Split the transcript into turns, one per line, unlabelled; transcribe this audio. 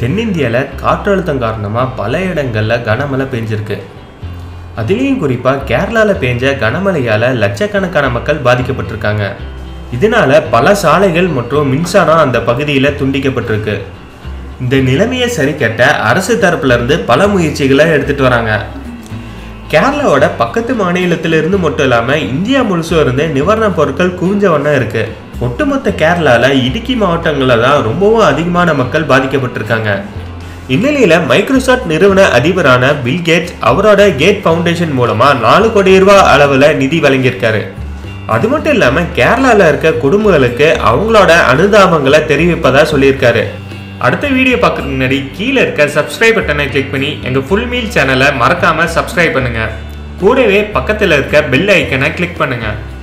தென்னிந்தியாவில் காற்றழுத்தம் காரணமாக பல இடங்களில் கனமழை பெஞ்சிருக்கு அதுலேயும் குறிப்பாக கேரளாவில் பெஞ்ச கனமழையால் லட்சக்கணக்கான மக்கள் பாதிக்கப்பட்டிருக்காங்க இதனால பல சாலைகள் மற்றும் மின்சாரம் அந்த பகுதியில் துண்டிக்கப்பட்டிருக்கு இந்த நிலைமையை சரி கட்ட அரசு தரப்புல இருந்து பல முயற்சிகளை எடுத்துட்டு வராங்க கேரளாவோட பக்கத்து மாநிலத்திலிருந்து மட்டும் இல்லாமல் இந்தியா முழுசும் இருந்து நிவாரணப் பொருட்கள் குவிஞ்ச வண்ணம் இருக்கு ஒட்டுமொத்த கேரளாவில் இடுக்கி மாவட்டங்களில் தான் ரொம்பவும் அதிகமான மக்கள் பாதிக்கப்பட்டிருக்காங்க இந்நிலையில மைக்ரோசாஃப்ட் நிறுவன அதிபரான பில் கேட்ஸ் அவரோட கேட் ஃபவுண்டேஷன் மூலமா நாலு கோடி ரூபாய் அளவில் நிதி வழங்கியிருக்காரு அது மட்டும் இல்லாமல் கேரளாவில் இருக்க குடும்பங்களுக்கு அவங்களோட அனுதாபங்களை தெரிவிப்பதா சொல்லியிருக்காரு அடுத்த வீடியோ பார்க்கறதுக்கு முன்னாடி கீழே இருக்க சப்ஸ்கிரைப் பட்டனை கிளிக் பண்ணி எங்கள் ஃபுல் மீல் சேனலை மறக்காமல் சப்ஸ்கிரைப் பண்ணுங்கள் கூடவே பக்கத்தில் இருக்க பெல் ஐக்கனை கிளிக் பண்ணுங்கள்